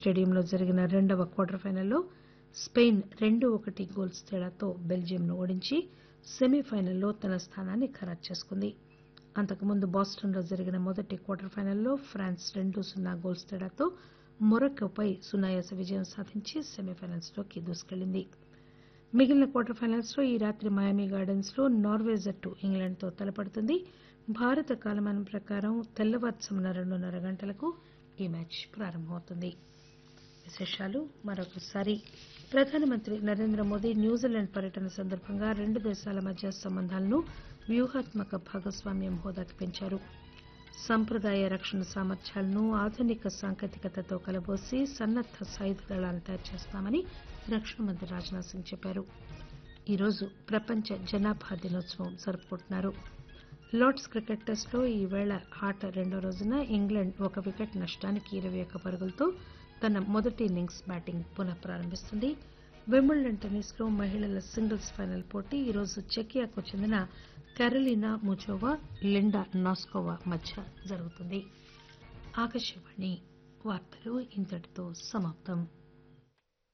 స్టేడియంలో జరిగిన రెండవ క్వార్టర్ ఫైనల్లో స్పెయిన్ రెండు ఒకటి గోల్స్ తేడాతో బెల్జియంను ఓడించి సెమీఫైనల్లో తన స్థానాన్ని ఖరారు చేసుకుంది అంతకుముందు బోస్టన్లో జరిగిన మొదటి క్వార్టర్ ఫైనల్లో ఫ్రాన్స్ రెండు సున్నా గోల్స్ తేడాతో మొరక్కోపై సునాయాస విజయం సాధించి సెమీఫైనల్స్లోకి దూసుకెళ్లింది మిగిలిన క్వార్టర్ ఫైనల్స్లో ఈ రాత్రి మయామి గార్డెన్స్లో నార్వే జట్టు ఇంగ్లాండ్తో తలపడుతుంది భారత కాలమానం ప్రకారం తెల్లవారుజామున రెండున్నర గంటలకు ఈ మ్యాచ్ ప్రారంభమవుతుంది విశేషాలు మరొకసారి ప్రధానమంత్రి నరేంద్ర మోదీ న్యూజిలాండ్ పర్యటన సందర్భంగా రెండు దేశాల మధ్య సంబంధాలను వ్యూహాత్మక భాగస్వామ్యం హోదాకి పెంచారు సంప్రదాయ రక్షణ సామర్థ్యాలను ఆధునిక సాంకేతికతతో కలబోసి సన్నద్ద సాయుధ దళాలను తయారు చేస్తామని రక్షణ మంత్రి రాజ్నాథ్ సింగ్ చెప్పారు ఈరోజు ప్రపంచ జనాభా దినోత్సవం జరుపుకుంటున్నారు లార్డ్స్ క్రికెట్ టెస్టులో ఈ వేళ ఆట రెండో రోజున ఇంగ్లాండ్ ఒక వికెట్ నష్టానికి ఇరవై ఒక్క పరుగులతో తన మొదటి ఇన్నింగ్స్ బ్యాటింగ్ పునః ప్రారంభిస్తుంది వింబుల్డన్ టెన్నిస్ లో మహిళల సింగిల్స్ ఫైనల్ పోటీ ఈరోజు చెకియాకు చెందిన కెరలినా ముజోవా లిండా నాస్కోవా మధ్య జరుగుతుంది ఆకాశవాణి వార్తలు ఇంతటితో సమాప్తం